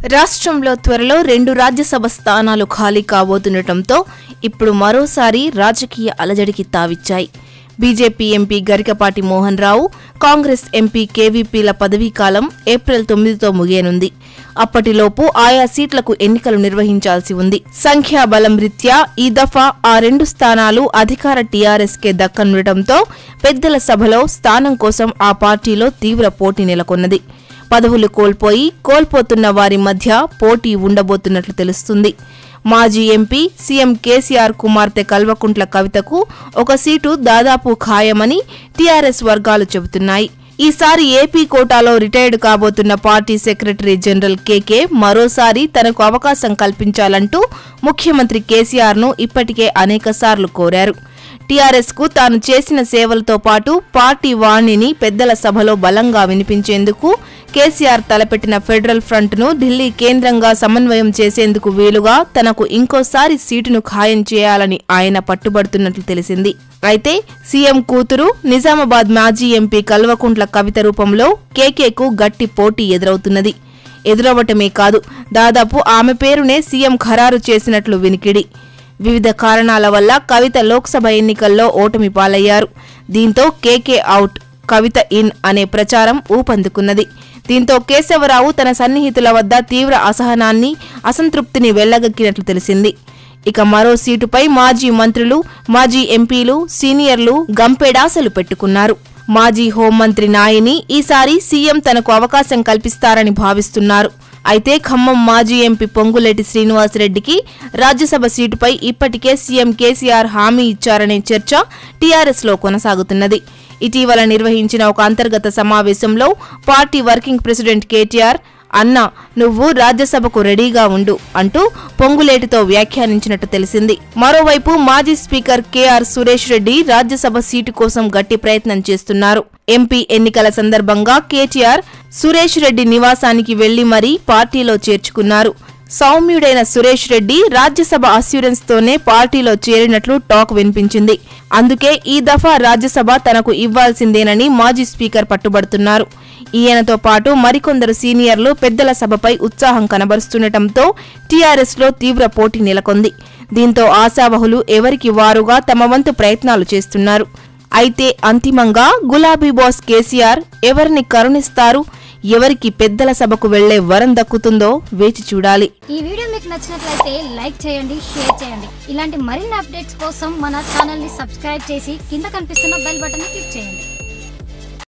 రాష్ట్రంలో త్వరలో రెండు రాజ్యసభ స్థానాలు ఖాళీ కాబోతుండటంతో ఇప్పుడు మరోసారి రాజకీయ అలజడికి తావిచ్చాయి BJP MP Garikapati Mohan Rao Congress MP కేవీపీల పదవీకాలం ఏప్రిల్ తొమ్మిదితో ముగియనుంది అప్పటిలోపు ఆయా సీట్లకు ఎన్నికలు నిర్వహించాల్సి ఉంది సంఖ్యాబలం రీత్యా ఈ దఫా ఆ రెండు స్థానాలు అధికార టీఆర్ఎస్కే దక్కనుండటంతో పెద్దల సభలో స్థానం కోసం ఆ పార్టీలో తీవ్ర పోటీ నెలకొన్నది పదవులు కోల్పోయి కోల్పోతున్న వారి మధ్య పోటీ ఉండబోతున్నట్లు తెలుస్తుంది మాజీ ఎంపీ సీఎం కేసీఆర్ కుమార్తె కల్వకుంట్ల కవితకు ఒక సీటు దాదాపు ఖాయమని టీఆర్ఎస్ వర్గాలు చెబుతున్నాయి ఈసారి ఏపీ కోటాలో రిటైర్డ్ కాబోతున్న పార్టీ సెక్రటరీ జనరల్ కేకే మరోసారి తనకు అవకాశం కల్పించాలంటూ ముఖ్యమంత్రి కేసీఆర్ ను ఇప్పటికే అనేకసార్లు కోరారు టీఆర్ఎస్ కు తాను చేసిన సేవలతో పాటు పార్టీ వాణిని పెద్దల సభలో బలంగా వినిపించేందుకు కేసీఆర్ తలపెట్టిన ఫెడరల్ ఫ్రంట్ ను ఢిల్లీ కేంద్రంగా సమన్వయం చేసేందుకు వీలుగా తనకు ఇంకోసారి సీటును ఖాయం చేయాలని ఆయన పట్టుబడుతున్నట్లు తెలిసింది అయితే సీఎం కూతురు నిజామాబాద్ మాజీ ఎంపీ కల్వకుంట్ల కవిత రూపంలో కేకేకు గట్టి పోటీ ఎదురవుతున్నది ఎదురవ్వటమే కాదు దాదాపు ఆమె పేరునే సీఎం ఖరారు చేసినట్లు వినికిడి వివిధ కారణాల వల్ల కవిత లోక్సభ ఎన్నికల్లో ఓటమి పాలయ్యారు దీంతో కేకే అవుట్ కవిత ఇన్ అనే ప్రచారం ఊపందుకున్నది దీంతో కేశవరావు తన సన్నిహితుల వద్ద తీవ్ర అసహనాన్ని అసంతృప్తిని వెళ్లగక్కినట్లు తెలిసింది ఇక మరో సీటుపై మాజీ మంత్రులు మాజీ ఎంపీలు సీనియర్లు గంపెడాసలు పెట్టుకున్నారు మాజీ హోంమంత్రి నాయిని ఈసారి సీఎం తనకు అవకాశం కల్పిస్తారని భావిస్తున్నారు అయితే ఖమ్మం మాజీ ఎంపీ పొంగులేటి శ్రీనివాసరెడ్డికి రాజ్యసభ సీటుపై ఇప్పటికే సీఎం కేసీఆర్ హామీ ఇచ్చారనే చర్చ టీఆర్ఎస్ లో కొనసాగుతున్నది ఇటీవల నిర్వహించిన ఒక అంతర్గత సమావేశంలో పార్టీ వర్కింగ్ ప్రెసిడెంట్ కేటీఆర్ అన్నా నువ్వు రాజ్యసభకు రెడీగా ఉండు అంటూ పొంగులేటితో వ్యాఖ్యానించినట్టు తెలిసింది మరోవైపు మాజీ speaker K R Suresh Reddy Rajya Sabha seat కోసం గట్టి ప్రయత్నం చేస్తున్నారు ఎంపీ ఎన్నికల సందర్భంగా కేటీఆర్ సురేష్ రెడ్డి నివాసానికి వెళ్లి మరీ పార్టీలో చేర్చుకున్నారు సౌమ్యుడైన సురేష్ రెడ్డి రాజ్యసభ అస్యూరెన్స్ తోనే పార్టీలో చేరినట్లు టాక్ వినిపించింది అందుకే ఈ దఫా రాజ్యసభ తనకు ఇవ్వాల్సిందేనని మాజీ స్పీకర్ పట్టుబడుతున్నారు ఈయనతో పాటు మరికొందరు సీనియర్లు పెద్దల సభపై ఉత్సాహం కనబరుస్తుండటంతో టీఆర్ఎస్ లో తీవ్ర పోటీ నెలకొంది దీంతో ఆశావహులు ఎవరికి వారుగా తమ వంతు ప్రయత్నాలు చేస్తున్నారు అయితే అంతిమంగా గులాబీ బాస్ కేసీఆర్ ఎవరిని కరుణిస్తారు ఎవరికి పెద్దల సభకు వెళ్లే వరం దక్కుతుందో వేచి చూడాలి ఈ వీడియో మీకు నచ్చినట్లయితే లైక్ చేయండి షేర్ చేయండి ఇలాంటి మరిన్ని అప్డేట్స్ కోసం మన ఛానల్ ని సబ్స్క్రైబ్ చేసి కింద కనిపిస్తున్న బెల్ బటన్ ని క్లిక్ చేయండి